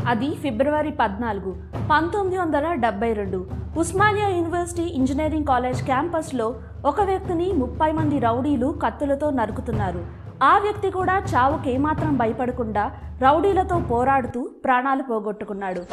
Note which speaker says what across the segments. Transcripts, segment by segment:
Speaker 1: అది ఫిబ్రవరి పద్నాలుగు పంతొమ్మిది వందల డెబ్బై రెండు ఉస్మానియా యూనివర్సిటీ ఇంజనీరింగ్ కాలేజ్ క్యాంపస్లో ఒక వ్యక్తిని ముప్పై మంది రౌడీలు కత్తులతో నరుకుతున్నారు ఆ వ్యక్తి కూడా చావుకి ఏమాత్రం భయపడకుండా రౌడీలతో పోరాడుతూ ప్రాణాలు పోగొట్టుకున్నాడు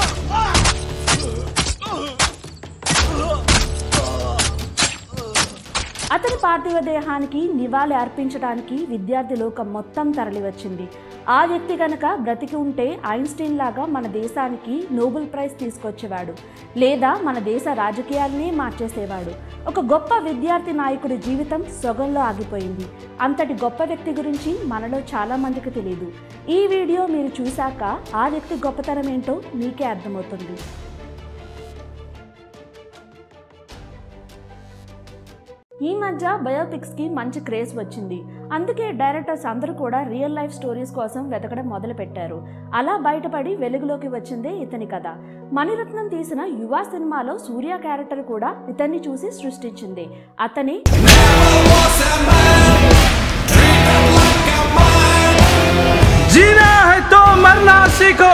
Speaker 1: అతని పార్థివ దేహానికి నివాళి అర్పించడానికి విద్యార్థి లోకం మొత్తం తరలివచ్చింది ఆ వ్యక్తి కనుక బ్రతికి ఉంటే ఐన్స్టీన్ లాగా మన దేశానికి నోబెల్ ప్రైజ్ తీసుకొచ్చేవాడు లేదా మన దేశ రాజకీయాలనే మార్చేసేవాడు ఒక గొప్ప విద్యార్థి నాయకుడి జీవితం సొగంలో ఆగిపోయింది అంతటి గొప్ప వ్యక్తి గురించి మనలో చాలా మందికి తెలియదు ఈ వీడియో మీరు చూశాక ఆ వ్యక్తి గొప్పతనం ఏంటో మీకే అర్థమవుతుంది ఈ మధ్య బయోపిక్స్కి మంచి క్రేజ్ వచ్చింది అందుకే డైరెక్టర్స్ అందరూ కూడా రియల్ లైఫ్ స్టోరీస్ కోసం వెతకడం మొదలుపెట్టారు అలా బయటపడి వెలుగులోకి వచ్చిందే ఇతని కథ మణిరత్నం తీసిన యువ సినిమాలో సూర్య క్యారెక్టర్ కూడా ఇతన్ని చూసి సృష్టించింది అతని
Speaker 2: जीना है तो मरना सीखो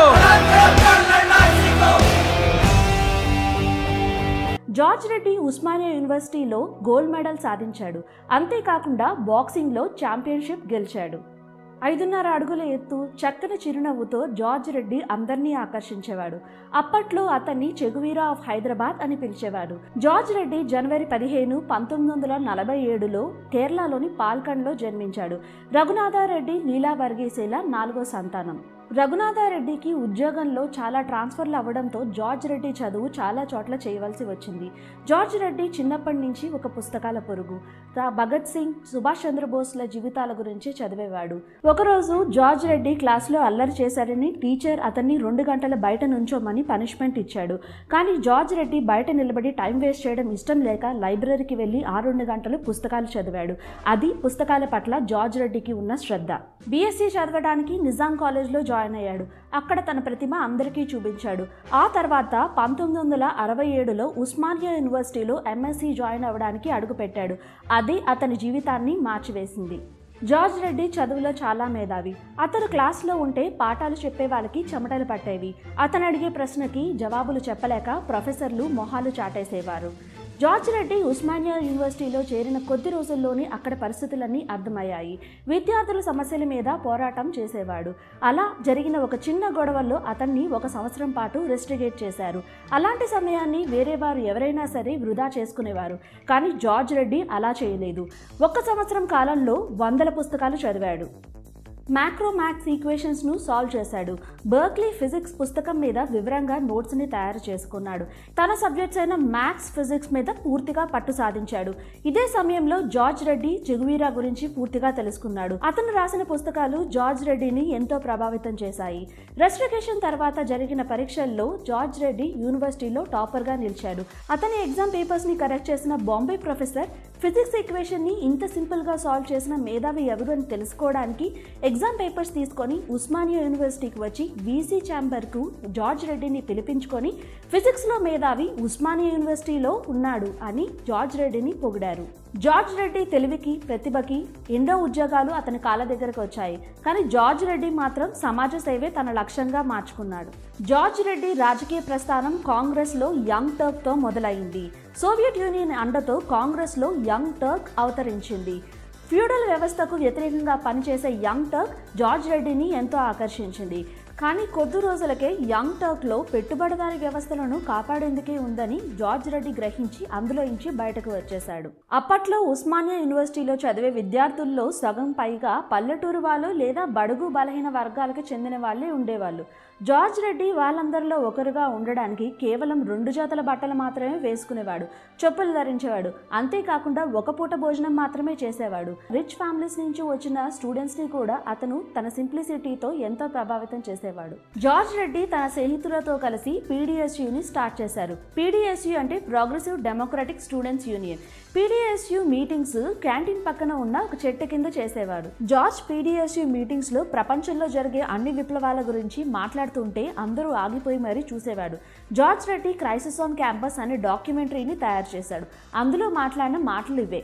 Speaker 1: జార్జ్ రెడ్డి ఉస్మానియా యూనివర్సిటీలో గోల్డ్ మెడల్ సాధించాడు అంతేకాకుండా బాక్సింగ్లో ఛాంపియన్షిప్ గెలిచాడు ఐదున్నర అడుగుల ఎత్తు చక్కని చిరునవ్వుతో జార్జ్ రెడ్డి అందరినీ ఆకర్షించేవాడు అప్పట్లో అతన్ని చెగువీరా ఆఫ్ హైదరాబాద్ అని పిలిచేవాడు జార్జ్ రెడ్డి జనవరి పదిహేను పంతొమ్మిది వందల నలభై ఏడులో కేరళలోని పాల్కండ్లో జన్మించాడు రఘునాథారెడ్డి లీలా వర్గీసేల నాలుగో సంతానం రఘునాథారెడ్డికి ఉద్యోగంలో చాలా ట్రాన్స్ఫర్లు అవ్వడంతో జార్జ్ రెడ్డి చదువు చాలా చోట్ల చేయవలసి వచ్చింది జార్జ్ రెడ్డి చిన్నప్పటి నుంచి ఒక పుస్తకాల పొరుగు రా- భగత్ సింగ్ సుభాష్ చంద్రబోస్ల జీవితాల గురించి చదివేవాడు ఒకరోజు జార్జ్ రెడ్డి క్లాస్లో అల్లరి చేశారని టీచర్ అతన్ని రెండు గంటల బయట నుంచోమని పనిష్మెంట్ ఇచ్చాడు కానీ జార్జ్ రెడ్డి బయట నిలబడి టైం వేస్ట్ చేయడం ఇష్టం లేక లైబ్రరీకి వెళ్ళి ఆ రెండు గంటలు పుస్తకాలు చదివాడు అది పుస్తకాల పట్ల జార్జ్ రెడ్డికి ఉన్న శ్రద్ధ బీఎస్సీ చదవడానికి నిజాం కాలేజ్లో జాయిన్ అయ్యాడు అక్కడ తన ప్రతిభ అందరికీ చూపించాడు ఆ తర్వాత పంతొమ్మిది వందల అరవై ఏడులో ఉస్మానియా యూనివర్సిటీలో ఎంఎస్సీ జాయిన్ అవ్వడానికి అడుగుపెట్టాడు అది అతని జీవితాన్ని మార్చివేసింది జార్జ్ రెడ్డి చదువులో చాలా మేధావి అతను క్లాస్లో ఉంటే పాఠాలు చెప్పే వాళ్ళకి చెమటలు పట్టేవి అతను అడిగే ప్రశ్నకి జవాబులు చెప్పలేక ప్రొఫెసర్లు మొహాలు చాటేసేవారు జార్జ్ రెడ్డి ఉస్మానియా యూనివర్సిటీలో చేరిన కొద్ది రోజుల్లోనే అక్కడ పరిస్థితులన్నీ అర్థమయ్యాయి విద్యార్థుల సమస్యల మీద పోరాటం చేసేవాడు అలా జరిగిన ఒక చిన్న గొడవల్లో అతన్ని ఒక సంవత్సరం పాటు రెస్టిగేట్ చేశారు అలాంటి సమయాన్ని వేరే వారు ఎవరైనా సరే వృధా చేసుకునేవారు కానీ జార్జ్ రెడ్డి అలా చేయలేదు ఒక్క సంవత్సరం కాలంలో వందల పుస్తకాలు చదివాడు మ్యాక్రో మ్యాథ్స్ ఈక్వేషన్స్ను సాల్వ్ చేశాడు బర్క్లీ ఫిజిక్స్ పుస్తకం మీద వివరంగా నోట్స్ని తయారు చేసుకున్నాడు తన సబ్జెక్ట్స్ అయిన మ్యాథ్స్ ఫిజిక్స్ మీద పూర్తిగా పట్టు సాధించాడు ఇదే సమయంలో జార్జ్ రెడ్డి జగువీరా గురించి పూర్తిగా తెలుసుకున్నాడు అతను రాసిన పుస్తకాలు జార్జ్ రెడ్డిని ఎంతో ప్రభావితం చేశాయి రెస్ట్రికేషన్ తర్వాత జరిగిన పరీక్షల్లో జార్జ్ రెడ్డి యూనివర్సిటీలో టాపర్గా నిలిచాడు అతని ఎగ్జామ్ పేపర్స్ని కరెక్ట్ చేసిన బాంబే ప్రొఫెసర్ ఫిజిక్స్ ఈక్వేషన్ని ఇంత సింపుల్గా సాల్వ్ చేసిన మేధావి ఎవరు అని తెలుసుకోవడానికి ఎగ్జామ్ పేపర్స్ తీసుకొని ఉస్మానియా యూనివర్సిటీకి వచ్చి వీసీ ఛాంబర్కు జార్జ్ రెడ్డిని పిలిపించుకొని ఫిజిక్స్లో మేధావి ఉస్మానియా యూనివర్సిటీలో ఉన్నాడు అని జార్జ్ రెడ్డిని పొగిడారు జార్జ్ రెడ్డి తెలివికి ప్రతిభకి ఎన్నో ఉద్యోగాలు అతని కాళ్ళ దగ్గరకు వచ్చాయి కానీ జార్జ్ రెడ్డి మాత్రం సమాజ సేవే తన లక్ష్యంగా మార్చుకున్నాడు జార్జ్ రెడ్డి రాజకీయ ప్రస్థానం కాంగ్రెస్లో యంగ్ టర్క్తో మొదలైంది సోవియట్ యూనియన్ అండతో కాంగ్రెస్లో యంగ్ టర్క్ అవతరించింది ఫ్యూడల్ వ్యవస్థకు వ్యతిరేకంగా పనిచేసే యంగ్ టర్క్ జార్జ్ రెడ్డిని ఎంతో ఆకర్షించింది కానీ కొద్ది రోజులకే యంగ్ టర్క్లో పెట్టుబడిదారీ వ్యవస్థలను కాపాడేందుకే ఉందని జార్జ్ రెడ్డి గ్రహించి అందులో నుంచి బయటకు వచ్చేశాడు అప్పట్లో ఉస్మానియా యూనివర్సిటీలో చదివే విద్యార్థుల్లో సగం పైగా పల్లెటూరు వాళ్ళు లేదా బడుగు బలహీన వర్గాలకు చెందిన వాళ్ళే ఉండేవాళ్ళు జార్జ్ రెడ్డి వాళ్ళందరిలో ఒకరుగా ఉండడానికి కేవలం రెండు జతల బట్టలు మాత్రమే వేసుకునేవాడు చెప్పులు ధరించేవాడు అంతేకాకుండా ఒక పూట భోజనం మాత్రమే చేసేవాడు రిచ్ ఫ్యామిలీస్ నుంచి వచ్చిన స్టూడెంట్స్ ని కూడా అతను తన సింప్లిసిటీతో ఎంతో ప్రభావితం చేసేవాడు జార్జ్ రెడ్డి తన స్నేహితులతో కలిసి పీడిఎస్యుని స్టార్ట్ చేశారు పీడిఎస్యు అంటే progressive democratic students union PDSU meetings canteen పక్కన ఉన్న ఒక చెట్టు కింద చేసేవాడు జార్జ్ పీడిఎస్యు మీటింగ్స్ లో ప్రపంచంలో జరిగే అన్ని విప్లవాల గురించి మాట్లాడుతుంటే అందరూ ఆగిపోయి మరీ చూసేవాడు George Reddy crisis on campus అనే డాక్యుమెంటరీని తయారు చేశాడు అందులో మాట్లాడిన మాటలు ఇవే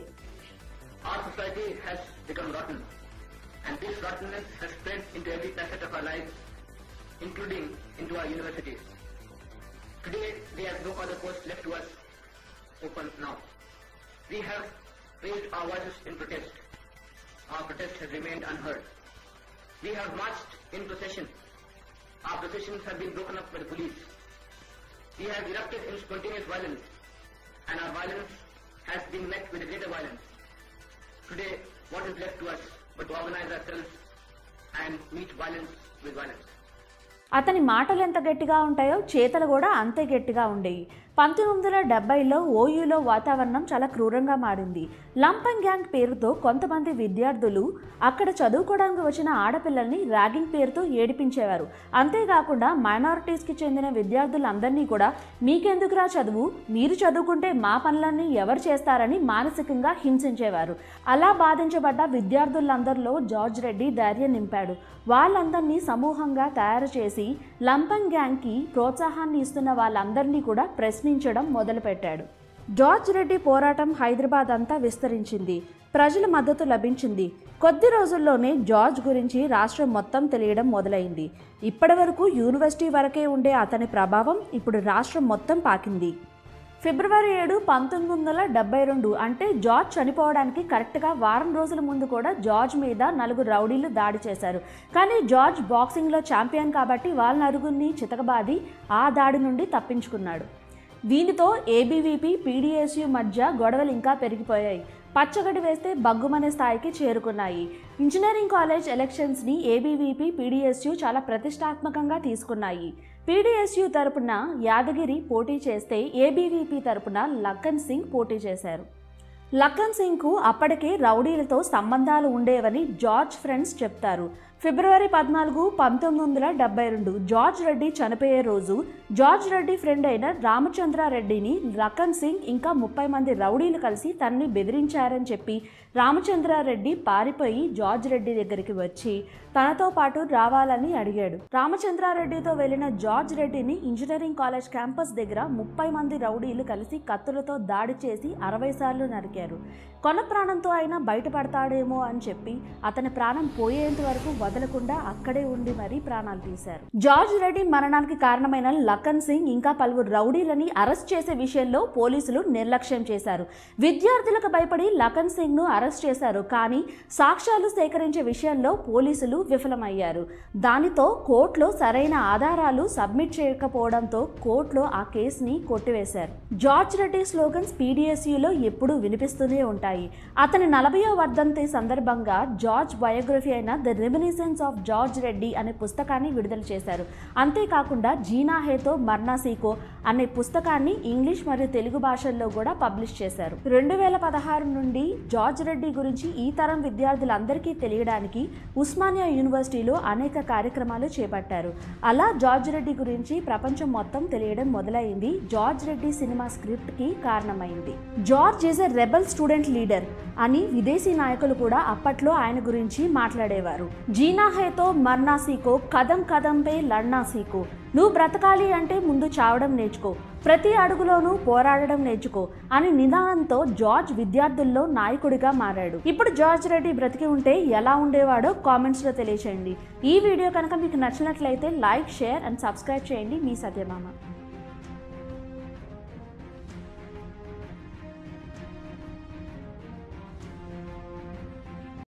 Speaker 3: Our society has become rotten, and this rottenness has spread into every facet of our lives. including into our universities. Today, there are no other course left to us open now. We have raised our voices in protest. Our protest has remained unheard. We have marched in procession. Our processions have been broken up by the police. We have erupted in spontaneous violence, and our violence has been met with a greater violence. Today, what is left to us but to organize ourselves and meet violence with violence?
Speaker 1: అతని మాటలు ఎంత గట్టిగా ఉంటాయో చేతలు కూడా అంతే గట్టిగా ఉండేవి పంతొమ్మిది వందల డెబ్బైలో ఓయూలో వాతావరణం చాలా క్రూరంగా మారింది లంపంగ్ గ్యాంగ్ పేరుతో కొంతమంది విద్యార్థులు అక్కడ చదువుకోవడానికి వచ్చిన ఆడపిల్లల్ని ర్యాగింగ్ పేరుతో ఏడిపించేవారు అంతేకాకుండా మైనారిటీస్కి చెందిన విద్యార్థులందరినీ కూడా మీకెందుకురా చదువు మీరు చదువుకుంటే మా పనులన్నీ ఎవరు చేస్తారని మానసికంగా హింసించేవారు అలా బాధించబడ్డ విద్యార్థులందరిలో జార్జ్ రెడ్డి ధైర్యం నింపాడు వాళ్ళందరినీ సమూహంగా తయారు చేసి లంపంగ్ గ్యాంగ్కి ప్రోత్సాహాన్ని ఇస్తున్న వాళ్ళందరినీ కూడా ప్రశ్నించడం మొదలుపెట్టాడు జార్జ్ రెడ్డి పోరాటం హైదరాబాద్ అంతా విస్తరించింది ప్రజల మద్దతు లభించింది కొద్ది రోజుల్లోనే జార్జ్ గురించి రాష్ట్రం మొత్తం తెలియడం మొదలైంది ఇప్పటి వరకు యూనివర్సిటీ వరకే ఉండే అతని ప్రభావం ఇప్పుడు రాష్ట్రం మొత్తం పాకింది ఫిబ్రవరి ఏడు పంతొమ్మిది వందల డెబ్బై రెండు అంటే జార్జ్ చనిపోవడానికి కరెక్ట్గా వారం రోజుల ముందు కూడా జార్జ్ మీద నలుగురు రౌడీలు దాడి చేశారు కానీ జార్జ్ బాక్సింగ్లో ఛాంపియన్ కాబట్టి వాళ్ళ నలుగురిని చితకబాది ఆ దాడి నుండి తప్పించుకున్నాడు దీనితో ఏబీవీపీ పీడీఎస్యు మధ్య గొడవలు ఇంకా పెరిగిపోయాయి పచ్చగడ్డి వేస్తే బగ్గుమనే స్థాయికి చేరుకున్నాయి ఇంజనీరింగ్ కాలేజ్ ఎలక్షన్స్ని ఏబీవీపీ పీడీఎస్యు చాలా ప్రతిష్టాత్మకంగా తీసుకున్నాయి పీడీఎస్యు తరపున యాదగిరి పోటీ చేస్తే ఏబీవీపీ తరపున లక్కన్ సింగ్ పోటీ చేశారు లక్కన్ సింగ్కు అప్పటికే రౌడీలతో సంబంధాలు ఉండేవని జార్జ్ ఫ్రెండ్స్ చెప్తారు ఫిబ్రవరి పద్నాలుగు పంతొమ్మిది వందల డెబ్బై రెండు జార్జ్ రెడ్డి చనిపోయే రోజు జార్జ్ రెడ్డి ఫ్రెండ్ అయిన రామచంద్రారెడ్డిని లక్కన్ సింగ్ ఇంకా ముప్పై మంది రౌడీలు కలిసి తనని బెదిరించారని చెప్పి రామచంద్రారెడ్డి పారిపోయి జార్జ్ రెడ్డి దగ్గరికి వచ్చి తనతో పాటు రావాలని అడిగాడు రామచంద్రారెడ్డితో వెళ్ళిన జార్జ్ రెడ్డిని ఇంజనీరింగ్ కాలేజ్ క్యాంపస్ దగ్గర ముప్పై మంది రౌడీలు కలిసి కత్తులతో దాడి చేసి అరవై సార్లు నరికారు కొన ప్రాణంతో అయినా బయటపడతాడేమో అని చెప్పి అతని ప్రాణం పోయేంత వరకు వదలకుండా అక్కడే ఉండి మరీ ప్రాణాలు తీశారు జార్జ్ రెడ్డి మరణానికి కారణమైన లఖన్ సింగ్ ఇంకా పలువురు రౌడీలని అరెస్ట్ చేసే విషయంలో పోలీసులు నిర్లక్ష్యం చేశారు విద్యార్థులకు భయపడి లఖన్ సింగ్ ను అరెస్ట్ చేశారు కానీ సాక్ష్యాలు సేకరించే విషయంలో పోలీసులు విఫలమయ్యారు దానితో కోర్టులో సరైన ఆధారాలు సబ్మిట్ చేయకపోవడంతో కోర్టులో ఆ కేసుని కొట్టివేశారు జార్జ్ రెడ్డి స్లోగన్స్ పీడిఎస్యులో ఎప్పుడూ వినిపిస్తూనే ఉంటాయి అతని నలభయో వర్ధంతి సందర్భంగా జార్జ్ బయోగ్రఫీ అయిన the reminiscence of George Reddy అనే పుస్తకాన్ని విడుదల చేశారు అంతేకాకుండా జీనా హేతో మర్నా సీకో అనే పుస్తకాన్ని ఇంగ్లీష్ మరియు తెలుగు భాషల్లో కూడా పబ్లిష్ చేశారు రెండు వేల పదహారు నుండి జార్జ్ రెడ్డి గురించి ఈ తరం విద్యార్థులందరికీ తెలియడానికి ఉస్మానియా యూనివర్సిటీలో అనేక కార్యక్రమాలు చేపట్టారు అలా జార్జ్ రెడ్డి గురించి ప్రపంచం మొత్తం తెలియడం మొదలైంది జార్జ్ రెడ్డి సినిమా స్క్రిప్ట్ కి కారణమైంది George is a rebel student leader అని విదేశీ నాయకులు కూడా అప్పట్లో ఆయన గురించి మాట్లాడేవారు జీనా హేతో మర్నా సీకో కదం కదంపై లడ్నా సీకో నువ్వు బ్రతకాలి అంటే ముందు చావడం నేర్చుకో ప్రతి అడుగులోనూ పోరాడడం నేర్చుకో అని నిదానంతో జార్జ్ విద్యార్థుల్లో నాయకుడిగా మారాడు ఇప్పుడు జార్జ్ రెడ్డి బ్రతికి ఉంటే ఎలా ఉండేవాడో కామెంట్స్లో తెలియచేయండి ఈ వీడియో కనుక మీకు నచ్చినట్లయితే లైక్ షేర్ అండ్ సబ్స్క్రైబ్ చేయండి మీ సత్యమామ